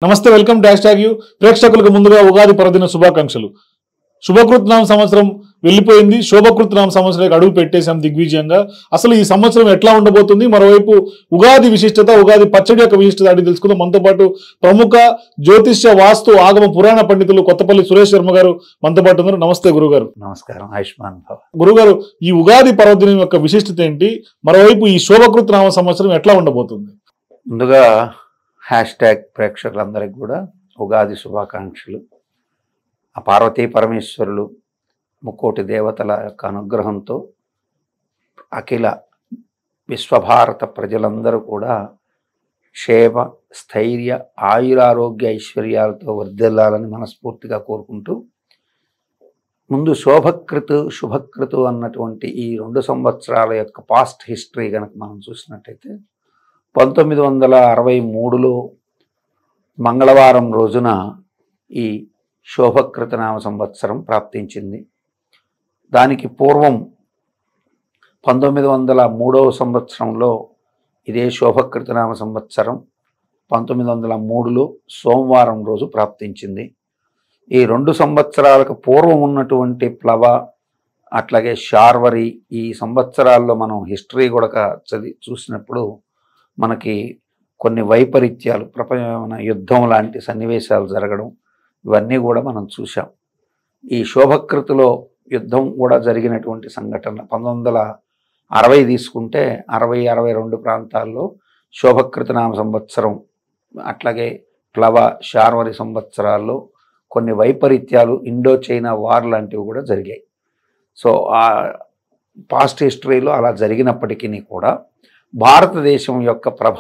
నమస్తే welcome dash tag you ప్రేక్షకులకు ముందుగా ఉగాది పర్వదిన శుభాకాంక్షలు శుభకృత్నామ సంవత్సరం వెళ్ళిపోయింది శోభకృత్నామ సంవత్సరానికి అడుగు పెట్టేశాం దిగ్విజయంగా అసలు ఈ సంవత్సరం ఎట్లా ఉండబోతుంది మరోవైపు ఉగాది విశిష్టత ఉగాది పచ్చడి యొక్క విశిష్టత అడిగి తెలుసుకుందాం మనతో పాటు ప్రముఖ జ్యోతిష్య వాస్తు ఆగమ పురాణ పండితులు కొత్తపల్లి సురేష్ శర్మ గారు మనతో పాటు ఉన్నారు నమస్తే గురుగారు నమస్కారం ఆయుష్మాన్ భవ గురుగారు ఈ ఉగాది పర్వదినం యొక్క విశిష్టత ఏంటి మరోవైపు ఈ శోభకృత్నామ సంవత్సరం ఎట్లా ఉండబోతుంది ముందుగా హ్యాష్ ట్యాగ్ ప్రేక్షకులందరికీ కూడా ఉగాది శుభాకాంక్షలు ఆ పార్వతీ పరమేశ్వరులు ముక్కోటి దేవతల యొక్క అనుగ్రహంతో అఖిల విశ్వభారత ప్రజలందరూ కూడా క్షేమ స్థైర్య ఆయురారోగ్య ఐశ్వర్యాలతో వర్ధిల్లాలని మనస్ఫూర్తిగా కోరుకుంటూ ముందు శోభకృతు శుభకృతు అన్నటువంటి ఈ రెండు సంవత్సరాల యొక్క పాస్ట్ హిస్టరీ కనుక మనం చూసినట్టయితే పంతొమ్మిది వందల అరవై మూడులో మంగళవారం రోజున ఈ శోభకృతనామ సంవత్సరం ప్రాప్తించింది దానికి పూర్వం పంతొమ్మిది వందల మూడవ సంవత్సరంలో ఇదే శోభకృతనామ సంవత్సరం పంతొమ్మిది వందల మూడులో సోమవారం రోజు ప్రాప్తించింది ఈ రెండు సంవత్సరాలకు పూర్వం ఉన్నటువంటి ప్లవ అట్లాగే శార్వరి ఈ సంవత్సరాల్లో మనం హిస్టరీ కూడా చదివి చూసినప్పుడు మనకి కొన్ని వైపరీత్యాలు ప్రపంచ యుద్ధం లాంటి సన్నివేశాలు జరగడం ఇవన్నీ కూడా మనం చూసాం ఈ శోభకృతిలో యుద్ధం కూడా జరిగినటువంటి సంఘటన పంతొమ్మిది వందల అరవై తీసుకుంటే అరవై అరవై రెండు ప్రాంతాల్లో శోభకృతనామ సంవత్సరం అట్లాగే ప్లవ శార్వరి సంవత్సరాల్లో కొన్ని వైపరీత్యాలు ఇండో చైనా వార్ లాంటివి కూడా జరిగాయి సో ఆ పాస్ట్ హిస్టరీలో అలా జరిగినప్పటికీ కూడా భారతదేశం యొక్క ప్రభ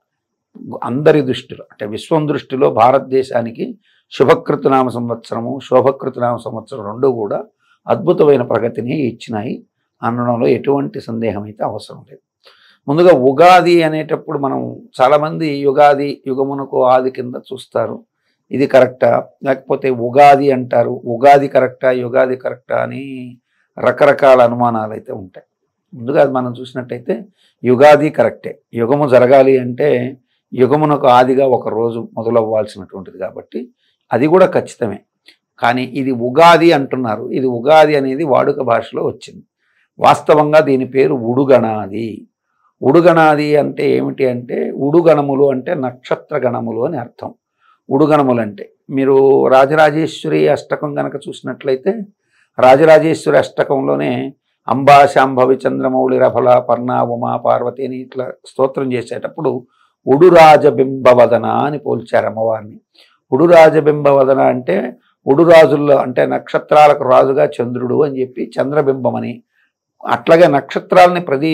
అందరి దృష్టిలో అంటే విశ్వం దృష్టిలో భారతదేశానికి శుభకృతనామ సంవత్సరము శోభకృతనామ సంవత్సరం రెండు కూడా అద్భుతమైన ప్రగతిని ఇచ్చినాయి అనడంలో ఎటువంటి సందేహం అయితే అవసరం లేదు ముందుగా ఉగాది అనేటప్పుడు మనం చాలామంది యుగాది యుగమునకు ఆది కింద చూస్తారు ఇది కరెక్టా లేకపోతే ఉగాది అంటారు ఉగాది కరెక్టా యుగాది కరెక్టా అని రకరకాల అనుమానాలు అయితే ఉంటాయి ముందుగా అది మనం చూసినట్టయితే యుగాది కరెక్టే యుగము జరగాలి అంటే యుగమునకు ఆదిగా ఒక రోజు మొదలవ్వాల్సినటువంటిది కాబట్టి అది కూడా ఖచ్చితమే కానీ ఇది ఉగాది అంటున్నారు ఇది ఉగాది అనేది వాడుక భాషలో వచ్చింది వాస్తవంగా దీని పేరు ఉడుగణాది ఉడుగణాది అంటే ఏమిటి అంటే ఉడుగణములు అంటే నక్షత్ర గణములు అని అర్థం ఉడుగణములు అంటే మీరు రాజరాజేశ్వరి అష్టకం గనక చూసినట్లయితే రాజరాజేశ్వరి అష్టకంలోనే అంబా శాంభవి చంద్రమౌళి రఫల పర్ణ ఉమా పార్వతి అని ఇట్లా స్తోత్రం చేసేటప్పుడు ఉడురాజబింబవదన అని పోల్చారు అమ్మవారిని ఉడురాజబింబవదన అంటే ఉడురాజుల్లో అంటే నక్షత్రాలకు రాజుగా చంద్రుడు అని చెప్పి చంద్రబింబమని అట్లాగే నక్షత్రాలని ప్రతి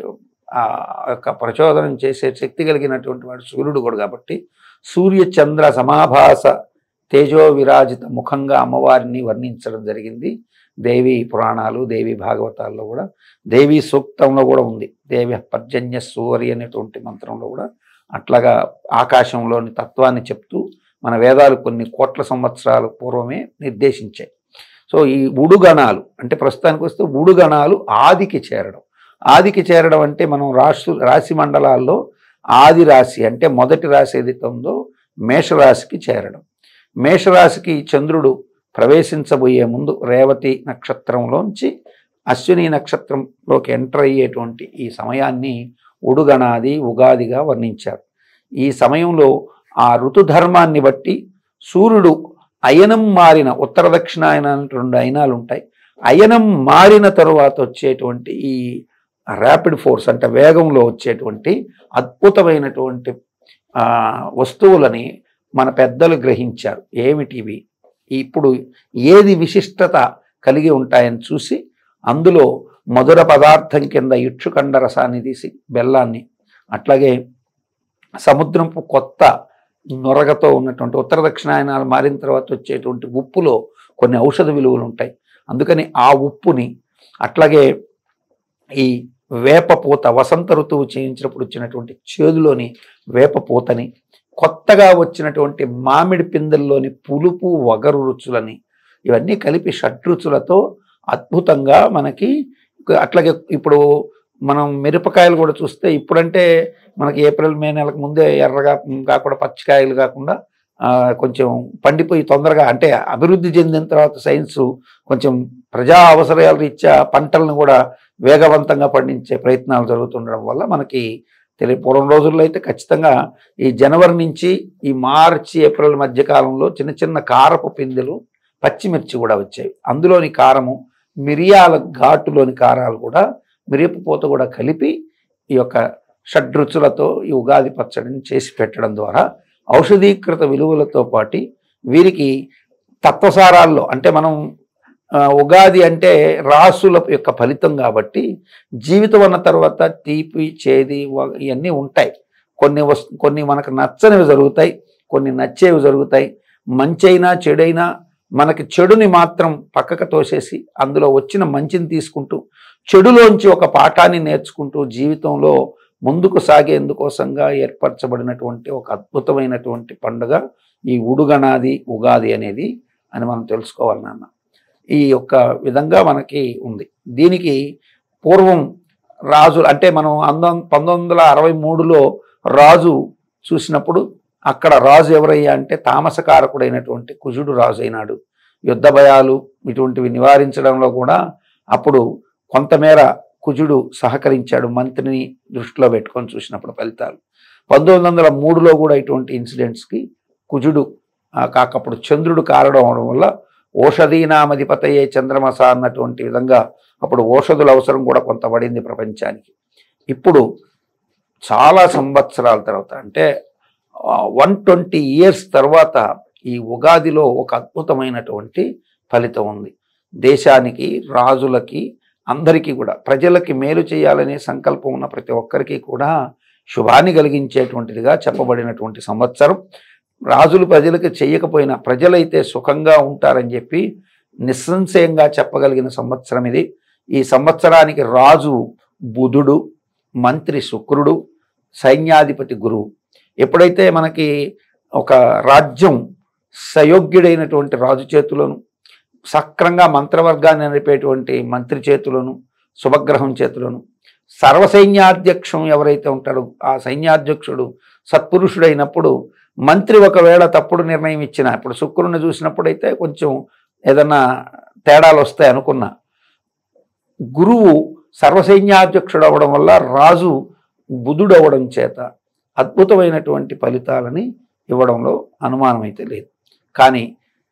ఆ యొక్క ప్రచోదనం చేసే శక్తి కలిగినటువంటి వాడు సూర్యుడు కూడా కాబట్టి సూర్య చంద్ర సమాభాస తేజో విరాజిత ముఖంగా అమ్మవారిని వర్ణించడం జరిగింది దేవి పురాణాలు దేవి భాగవతాల్లో కూడా దేవి సూక్తంలో కూడా ఉంది దేవి పర్జన్య సూరి అనేటువంటి మంత్రంలో కూడా అట్లాగా ఆకాశంలోని తత్వాన్ని చెప్తూ మన వేదాలు కొన్ని కోట్ల సంవత్సరాల పూర్వమే నిర్దేశించాయి సో ఈ ఉడుగణాలు అంటే ప్రస్తుతానికి వస్తే ఉడుగణాలు ఆదికి చేరడం ఆదికి చేరడం అంటే మనం రాశి రాశి మండలాల్లో ఆది రాశి అంటే మొదటి రాశి ఏదైతే ఉందో మేషరాశికి చేరడం మేషరాశికి చంద్రుడు ప్రవేశించబోయే ముందు రేవతి నక్షత్రంలోంచి అశ్విని నక్షత్రంలోకి ఎంటర్ అయ్యేటువంటి ఈ సమయాన్ని ఉడుగణాది ఉగాదిగా వర్ణించారు ఈ సమయంలో ఆ ఋతుధర్మాన్ని బట్టి సూర్యుడు అయనం మారిన ఉత్తర దక్షిణాయన రెండు అయనాలు ఉంటాయి అయనం మారిన తరువాత వచ్చేటువంటి ఈ ర్యాపిడ్ ఫోర్స్ అంటే వేగంలో వచ్చేటువంటి అద్భుతమైనటువంటి ఆ, వస్తువులని మన పెద్దలు గ్రహించారు ఏమిటివి ఇప్పుడు ఏది విశిష్టత కలిగి ఉంటాయని చూసి అందులో మధుర పదార్థం కింద ఇక్షుకండ రసాన్ని తీసి బెల్లాన్ని అట్లాగే సముద్రపు కొత్త నొరగతో ఉన్నటువంటి ఉత్తర దక్షిణాయనాలు మారిన తర్వాత వచ్చేటువంటి ఉప్పులో కొన్ని ఔషధ విలువలు ఉంటాయి అందుకని ఆ ఉప్పుని అట్లాగే ఈ వేపపూత వసంత ఋతువు చేయించినప్పుడు వచ్చినటువంటి చేదులోని వేపపూతని కొత్తగా వచ్చినటువంటి మామిడి పిందెల్లోని పులుపు వగరు రుచులని ఇవన్నీ కలిపి షడ్రుచులతో అద్భుతంగా మనకి అట్లాగే ఇప్పుడు మనం మిరపకాయలు కూడా చూస్తే ఇప్పుడంటే మనకి ఏప్రిల్ మే నెలకు ముందే ఎర్రగా కాకుండా పచ్చికాయలు కాకుండా ఆ, కొంచెం పండిపోయి తొందరగా అంటే అభివృద్ధి చెందిన తర్వాత సైన్స్ కొంచెం ప్రజా అవసరాల రీత్యా పంటలను కూడా వేగవంతంగా పండించే ప్రయత్నాలు జరుగుతుండడం వల్ల మనకి తెలియ పూర్వం రోజుల్లో అయితే ఖచ్చితంగా ఈ జనవరి నుంచి ఈ మార్చి ఏప్రిల్ మధ్య కాలంలో చిన్న చిన్న కారపు పిందెలు పచ్చిమిర్చి కూడా వచ్చాయి అందులోని కారము మిరియాల ఘాటులోని కారాలు కూడా మిరియపు పూత కూడా కలిపి ఈ యొక్క షడ్రుచులతో ఈ ఉగాది పచ్చడిని చేసి పెట్టడం ద్వారా ఔషధీకృత విలువలతో పాటు వీరికి తత్వసారాల్లో అంటే మనం ఆ, ఉగాది అంటే రాసుల యొక్క ఫలితం కాబట్టి జీవితం అన్న తర్వాత తీపి చేది వ- ఇవన్నీ ఉంటాయి కొన్ని వస్ కొన్ని మనకు నచ్చనివి జరుగుతాయి కొన్ని నచ్చేవి జరుగుతాయి మంచైనా చెడైనా మనకి చెడుని మాత్రం పక్కకు తోసేసి అందులో వచ్చిన మంచిని తీసుకుంటూ చెడులోంచి ఒక పాఠాన్ని నేర్చుకుంటూ జీవితంలో ముందుకు సాగేందుకోసంగా ఏర్పరచబడినటువంటి ఒక అద్భుతమైనటువంటి పండుగ ఈ ఉడుగనాది ఉగాది అనేది అని మనం తెలుసుకోవాలి నాన్న ఈ యొక్క విధంగా మనకి ఉంది దీనికి పూర్వం రాజు అంటే మనం అందం పంతొమ్మిది వందల అరవై మూడులో రాజు చూసినప్పుడు అక్కడ రాజు ఎవరయ్యా అంటే తామసకారకుడైనటువంటి కుజుడు రాజు అయినాడు యుద్ధ భయాలు ఇటువంటివి నివారించడంలో కూడా అప్పుడు కొంతమేర కుజుడు సహకరించాడు మంత్రిని దృష్టిలో పెట్టుకొని చూసినప్పుడు ఫలితాలు పంతొమ్మిది వందల మూడులో కూడా ఇటువంటి ఇన్సిడెంట్స్కి కుజుడు ఆ, కాకప్పుడు చంద్రుడు కారడం అవడం వల్ల ఓషధీనామధిపతయే చంద్రమస అన్నటువంటి విధంగా అప్పుడు ఓషధుల అవసరం కూడా కొంత పడింది ప్రపంచానికి ఇప్పుడు చాలా సంవత్సరాల తర్వాత అంటే వన్ ట్వంటీ ఇయర్స్ తర్వాత ఈ ఉగాదిలో ఒక అద్భుతమైనటువంటి ఫలితం ఉంది దేశానికి రాజులకి అందరికీ కూడా ప్రజలకి మేలు చేయాలనే సంకల్పం ఉన్న ప్రతి ఒక్కరికి కూడా శుభాన్ని కలిగించేటువంటిదిగా చెప్పబడినటువంటి సంవత్సరం రాజులు ప్రజలకు చేయకపోయినా ప్రజలైతే సుఖంగా ఉంటారని చెప్పి నిస్సంశయంగా చెప్పగలిగిన సంవత్సరం ఇది ఈ సంవత్సరానికి రాజు బుధుడు మంత్రి శుక్రుడు సైన్యాధిపతి గురువు ఎప్పుడైతే మనకి ఒక రాజ్యం సయోగ్యుడైనటువంటి రాజు చేతులను సక్రంగా మంత్రవర్గాన్ని నడిపేటువంటి మంత్రి చేతులను శుభగ్రహం చేతులను సర్వసైన్యాధ్యక్షం ఎవరైతే ఉంటాడో ఆ సైన్యాధ్యక్షుడు సత్పురుషుడైనప్పుడు మంత్రి ఒకవేళ తప్పుడు నిర్ణయం ఇచ్చిన ఇప్పుడు శుక్రుని చూసినప్పుడైతే కొంచెం ఏదన్నా తేడాలు వస్తాయి అనుకున్నా గురువు సర్వసైన్యాధ్యక్షుడు అవ్వడం వల్ల రాజు బుధుడు అవ్వడం చేత అద్భుతమైనటువంటి ఫలితాలని ఇవ్వడంలో అనుమానం అయితే లేదు కానీ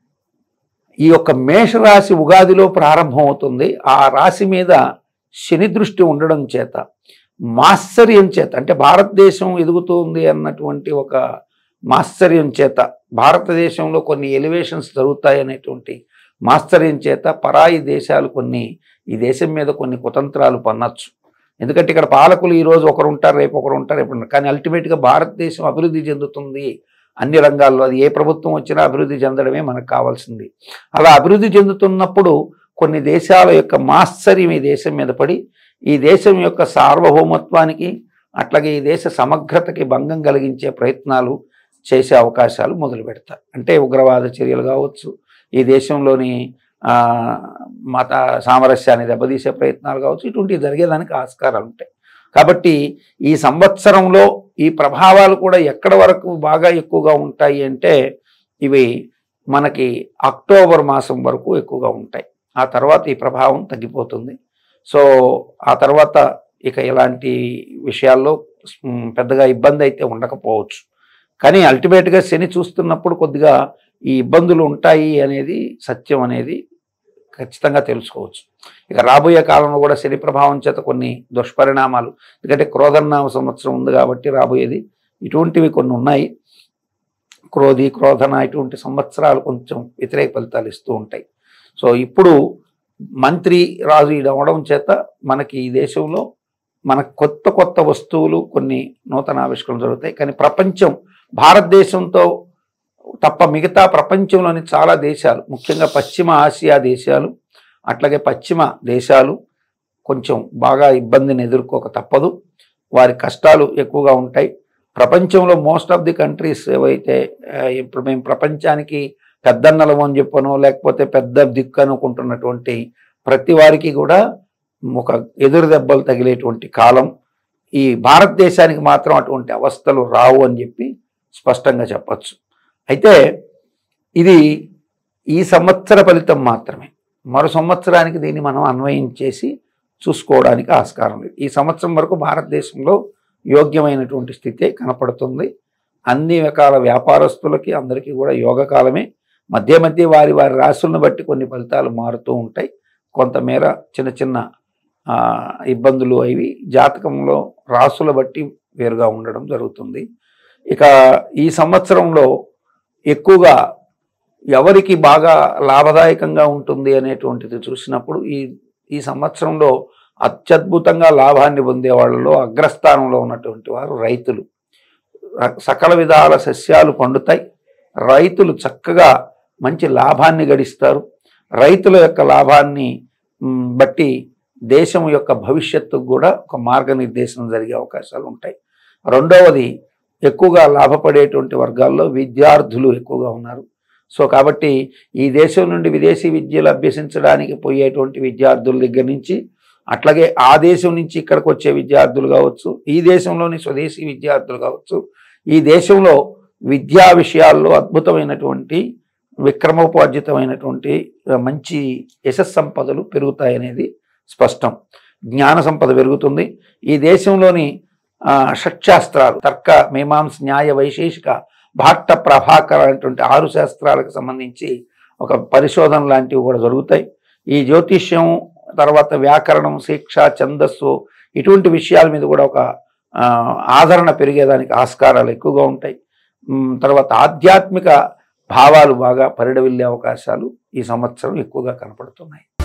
ఈ యొక్క మేషరాశి ఉగాదిలో ప్రారంభమవుతుంది ఆ రాశి మీద శని దృష్టి ఉండడం చేత మాత్సర్యం చేత అంటే భారతదేశం ఎదుగుతుంది అన్నటువంటి ఒక మాత్సర్యం చేత భారతదేశంలో కొన్ని ఎలివేషన్స్ జరుగుతాయి అనేటువంటి మాత్సర్యం చేత పరాయి దేశాలు కొన్ని ఈ దేశం మీద కొన్ని కుతంత్రాలు పన్నచ్చు ఎందుకంటే ఇక్కడ పాలకులు ఈరోజు ఒకరు ఉంటారు రేపు ఒకరు ఉంటారు రేపు ఉంటారు. కానీ అల్టిమేట్గా భారతదేశం అభివృద్ధి చెందుతుంది అన్ని రంగాల్లో అది ఏ ప్రభుత్వం వచ్చినా అభివృద్ధి చెందడమే మనకు కావాల్సింది అలా అభివృద్ధి చెందుతున్నప్పుడు కొన్ని దేశాల యొక్క మాత్సర్యం ఈ దేశం మీద పడి ఈ దేశం యొక్క సార్వభౌమత్వానికి అట్లాగే ఈ దేశ సమగ్రతకి భంగం కలిగించే ప్రయత్నాలు చేసే అవకాశాలు మొదలు పెడతారు అంటే ఉగ్రవాద చర్యలు కావచ్చు ఈ దేశంలోని ఆ, మత సామరస్యాన్ని దెబ్బతీసే ప్రయత్నాలు కావచ్చు ఇటువంటివి జరిగేదానికి ఆస్కారాలు ఉంటాయి కాబట్టి ఈ సంవత్సరంలో ఈ ప్రభావాలు కూడా ఎక్కడ వరకు బాగా ఎక్కువగా ఉంటాయి అంటే ఇవి మనకి అక్టోబర్ మాసం వరకు ఎక్కువగా ఉంటాయి ఆ తర్వాత ఈ ప్రభావం తగ్గిపోతుంది సో ఆ తర్వాత ఇక ఇలాంటి విషయాల్లో మ్, పెద్దగా ఇబ్బంది అయితే ఉండకపోవచ్చు కానీ అల్టిమేట్గా శని చూస్తున్నప్పుడు కొద్దిగా ఈ ఇబ్బందులు ఉంటాయి అనేది సత్యం అనేది ఖచ్చితంగా తెలుసుకోవచ్చు ఇక రాబోయే కాలంలో కూడా శని ప్రభావం చేత కొన్ని దుష్పరిణామాలు ఎందుకంటే క్రోధనామ సంవత్సరం ఉంది కాబట్టి రాబోయేది ఇటువంటివి కొన్ని ఉన్నాయి క్రోధి క్రోధన ఇటువంటి సంవత్సరాలు కొంచెం వ్యతిరేక ఫలితాలు ఇస్తూ ఉంటాయి సో ఇప్పుడు మంత్రి రాజు ఇది అవ్వడం చేత మనకి ఈ దేశంలో మన కొత్త కొత్త వస్తువులు కొన్ని నూతన ఆవిష్కరణలు జరుగుతాయి కానీ ప్రపంచం భారతదేశంతో తప్ప మిగతా ప్రపంచంలోని చాలా దేశాలు ముఖ్యంగా పశ్చిమ ఆసియా దేశాలు అట్లాగే పశ్చిమ దేశాలు కొంచెం బాగా ఇబ్బందిని ఎదుర్కోక తప్పదు వారి కష్టాలు ఎక్కువగా ఉంటాయి ప్రపంచంలో మోస్ట్ ఆఫ్ ది కంట్రీస్ ఏవైతే ఆ, ఇప్పుడు మేము ప్రపంచానికి పెద్దన్నలం అని చెప్పనో లేకపోతే పెద్ద దిక్కు అనుకుంటున్నటువంటి ప్రతి వారికి కూడా ఒక ఎదురు దెబ్బలు తగిలేటువంటి కాలం ఈ భారతదేశానికి మాత్రం అటువంటి అవస్థలు రావు అని చెప్పి స్పష్టంగా చెప్పచ్చు అయితే ఇది ఈ సంవత్సర ఫలితం మాత్రమే మరో సంవత్సరానికి దీన్ని మనం అన్వయించేసి చూసుకోవడానికి ఆస్కారం లేదు ఈ సంవత్సరం వరకు భారతదేశంలో యోగ్యమైనటువంటి స్థితే కనపడుతుంది అన్ని రకాల వ్యాపారస్తులకి అందరికీ కూడా యోగకాలమే మధ్య మధ్య వారి వారి రాశులను బట్టి కొన్ని ఫలితాలు మారుతూ ఉంటాయి కొంతమేర చిన్న చిన్న ఆ, ఇబ్బందులు అవి జాతకంలో రాసుల బట్టి వేరుగా ఉండడం జరుగుతుంది ఇక ఈ సంవత్సరంలో ఎక్కువగా ఎవరికి బాగా లాభదాయకంగా ఉంటుంది అనేటువంటిది చూసినప్పుడు ఈ ఈ సంవత్సరంలో అత్యద్భుతంగా లాభాన్ని పొందే వాళ్ళలో అగ్రస్థానంలో ఉన్నటువంటి వారు రైతులు ర- సకల విధాల సస్యాలు పండుతాయి రైతులు చక్కగా మంచి లాభాన్ని గడిస్తారు రైతుల యొక్క లాభాన్ని మ్, బట్టి దేశం యొక్క భవిష్యత్తుకు కూడా ఒక మార్గనిర్దేశం జరిగే అవకాశాలు ఉంటాయి రెండవది ఎక్కువగా లాభపడేటువంటి వర్గాల్లో విద్యార్థులు ఎక్కువగా ఉన్నారు సో కాబట్టి ఈ దేశం నుండి విదేశీ విద్యలు అభ్యసించడానికి పోయేటువంటి విద్యార్థుల దగ్గర నుంచి అట్లాగే ఆ దేశం నుంచి ఇక్కడికి వచ్చే విద్యార్థులు కావచ్చు ఈ దేశంలోని స్వదేశీ విద్యార్థులు కావచ్చు ఈ దేశంలో విద్యా విషయాల్లో అద్భుతమైనటువంటి విక్రమోపార్జితమైనటువంటి ఆ, మంచి యశస్ సంపదలు పెరుగుతాయనేది స్పష్టం జ్ఞాన సంపద పెరుగుతుంది ఈ దేశంలోని ఆ, షట్శాస్త్రాలు తర్క మీమాంస న్యాయ వైశేషిక భాట్ట ప్రభాకర అనేటువంటి ఆరు శాస్త్రాలకు సంబంధించి ఒక పరిశోధన లాంటివి కూడా జరుగుతాయి ఈ జ్యోతిష్యం తర్వాత వ్యాకరణం శిక్ష ఛందస్సు ఇటువంటి విషయాల మీద కూడా ఒక ఆ, ఆదరణ పెరిగేదానికి ఆస్కారాలు ఎక్కువగా ఉంటాయి ఉమ్, తర్వాత ఆధ్యాత్మిక భావాలు బాగా పరిడవిల్లే అవకాశాలు ఈ సంవత్సరం ఎక్కువగా కనపడుతున్నాయి